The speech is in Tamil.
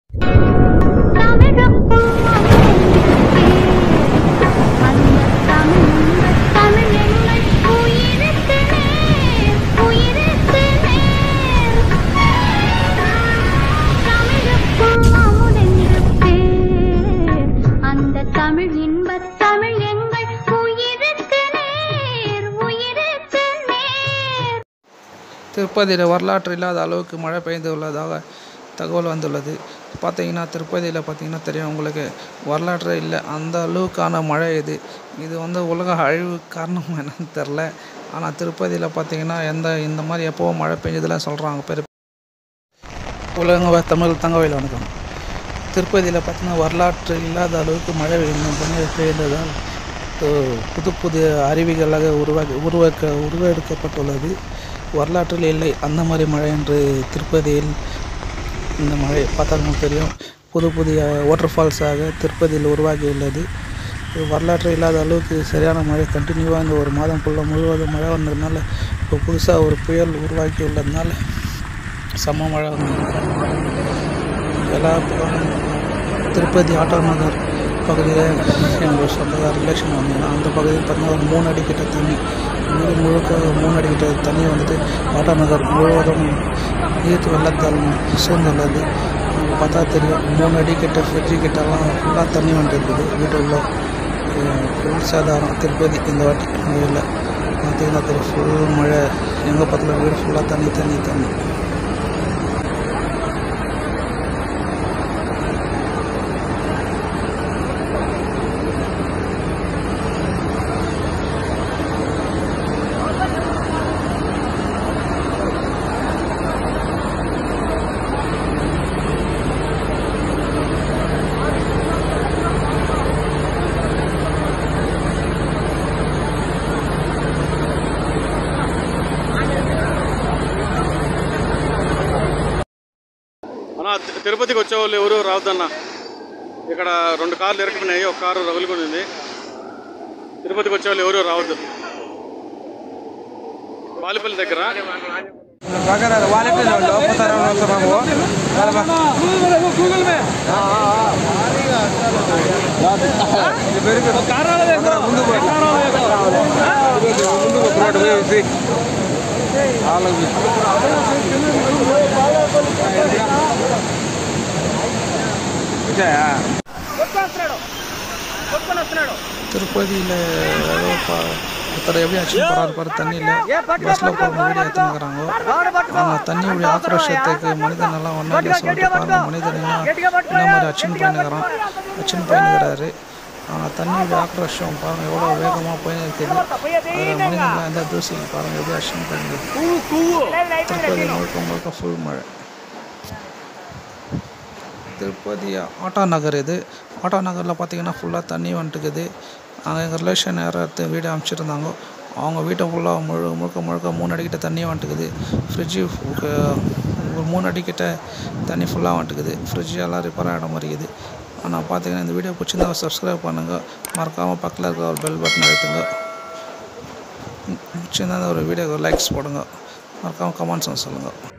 தமிழுக்குள் அந்த தமிழ் தமிழ் எங்கள் உயிருக்கு நேர் உயிருக்கு நேர் தமிழுக்குள் அமுதென்று பேர் அந்த தமிழ் இன்பத் தமிழ் எங்கள் உயிருக்கு நேர் உயிருக்கு நேர் திருப்பதியில் வரலாற்று இல்லாத அளவுக்கு மழை பெய்து உள்ளதாக தகவல் வந்துள்ளது பார்த்தீங்கன்னா திருப்பதியில் பார்த்தீங்கன்னா தெரியும் உங்களுக்கு வரலாற்றே இல்லை அந்த அளவுக்கான மழை இது இது வந்து உலக அழிவு காரணம் என்னன்னு தெரில ஆனால் திருப்பதியில் பார்த்தீங்கன்னா எந்த இந்த மாதிரி எப்போவும் மழை பெஞ்சதெல்லாம் சொல்கிறாங்க பெரு உலக தமிழ் தங்கவையில் வணக்கம் திருப்பதியில் பார்த்தீங்கன்னா வரலாற்று இல்லாத அளவுக்கு மழை இன்னும் பண்ணி பெய்ததால் அஹ், புது புது அருவிகளாக உருவாக்கி உருவாக்க உருவெடுக்கப்பட்டுள்ளது வரலாற்றில் இல்லை அந்த மாதிரி மழை என்று திருப்பதியில் இந்த மழை பார்த்தால் உங்களுக்கு தெரியும் புது புதிய வாட்டர் ஃபால்ஸாக திருப்பதியில் உருவாகியுள்ளது இது வரலாற்று இல்லாத அளவுக்கு சரியான மழை கண்டினியூவாக இந்த ஒரு மாதம் ஃபுல்லாக முழுவதும் மழை வந்ததுனால இப்போ புதுசாக ஒரு புயல் உருவாக்கி உள்ளதுனால செம்ம மழை வந்து எல்லா பக்கம் திருப்பதி ஆட்டோ நகர் பகுதியில் எங்கள் சொந்தக்கார ரிலேஷன் வந்தாங்க அந்த பகுதியில் பார்த்தீங்கன்னா ஒரு மூணு அடி கிட்ட தண்ணி ஊர் முழுக்க மூணு அடி கிட்ட தண்ணி வந்துட்டு ஆட்டோ நகர் முழுவதும் நீர் வெள்ளத்தால் சூழ்ந்துள்ளது அங்கே பார்த்தா தெரியும் மூணு அடி கிட்ட ஃப்ரிட்ஜு கிட்டலாம் ஃபுல்லாக தண்ணி வந்துருக்குது வீட்டுள்ள ஃபுல் சாதாரணம் திருப்பதி இந்த வாட்டி மழையில் பார்த்தீங்கன்னா தெரியும் ஃபுல் மழை எங்கள் பக்கத்தில் வீடு ஃபுல்லாக தண்ணி தண்ணி தண்ணி అన్న తి- తిరుపతికి వచ్చే వాళ్ళు ఎవరు రావద్దన్న ఇక్కడ రెండు కార్లు ఇరక్కున్నాయి ఒక కారు రగులుకొని ఉంది తిరుపతికి వచ్చే వాళ్ళు ఎవరు రావద్దు బాలిపల్లి దగ్గర திருப்பதியில் ஏதோ பா ஒருத்தர் எப்படி அடிச்சு போகிறாரு பாரு தண்ணியில் பஸ்ஸில் போகிற வீடியோ எடுத்துக்கிறாங்க ஆனால் தண்ணியுடைய ஆக்ரோஷத்துக்கு மனிதன் எல்லாம் ஒன்றா சொல்லிட்டு பாருங்க மனிதன் என்ன என்ன மாதிரி அச்சின் பண்ணிக்கிறான் அச்சின் பண்ணிக்கிறாரு ஆனால் தண்ணியுடைய ஆக்ரோஷம் பாருங்க எவ்வளோ வேகமாக போய் இருக்குது அதில் மனிதன்லாம் எந்த தூசி பாருங்க எப்படி அச்சின் பண்ணிருக்கு திருப்பதி முழுக்க முழுக்க ஃபுல் மழை திருப்பதி ஆட்டோ நகர் இது ஆட்டோ நகரில் பார்த்தீங்கன்னா ஃபுல்லாக தண்ணி வந்துட்டுக்குது அங்கே எங்கள் ரிலேஷன் யாராவது வீடு அமைச்சிருந்தாங்க அவங்க வீட்டை ஃபுல்லாக முழு முழுக்க முழுக்க மூணு அடிக்கிட்ட தண்ணி வந்துட்டுக்குது ஃப்ரிட்ஜு ஒரு மூணு அடிக்கிட்ட தண்ணி ஃபுல்லாக வந்துட்டுக்குது ஃப்ரிட்ஜ் எல்லாம் ரிப்பேர் ஆகிட மாதிரி இருக்குது ஆனால் பார்த்தீங்கன்னா இந்த வீடியோ பிடிச்சிருந்தா சப்ஸ்கிரைப் பண்ணுங்கள் மறக்காமல் பக்கத்தில் இருக்க ஒரு பெல் பட்டன் அழுத்துங்க பிடிச்சிருந்தா இந்த ஒரு வீடியோக்கு லைக்ஸ் போடுங்க மறக்காமல் கமெண்ட்ஸ் சொல்லுங்கள்